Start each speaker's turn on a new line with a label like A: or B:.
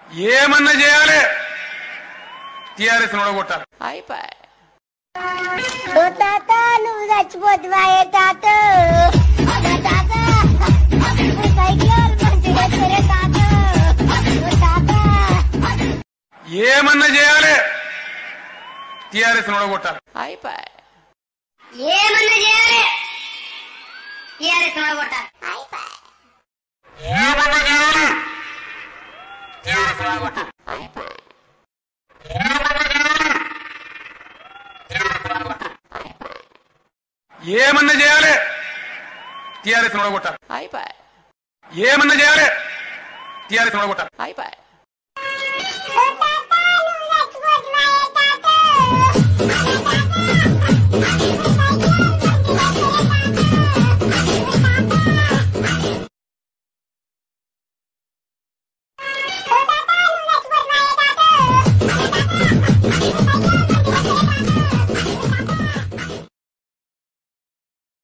A: ఏమన్నా చేయాలి టిఆర్ఎస్ నొడగొట్టాలి
B: అయిపోయి
C: ఓ తాత నువ్వు చచ్చిపోతువా ఏ తాత ఓ తాత నువ్వు సైకిల్ మంచిగా సరే తాత ఓ తాత
A: ఏమన్నా చేయాలి టిఆర్ఎస్ నొడగొట్టాలి
B: అయిపోయి
C: ఏమన్నా చేయాలి టీఆర్ఎస్ నొడగొట్టాలి
A: ఏమన్నా చేయాలి టిఆర్ఎస్ నొడగొట్టాలి
B: అయిపోయి
A: ఏమన్నా చేయాలి టిఆర్ఎస్ నొడగొట్టాలి
B: అయిపోయి
A: ఏమన్నా చేయాలి టిఆర్ఎస్ నొడగొట్టాలి
B: అయిపోయి
C: ఓ తాత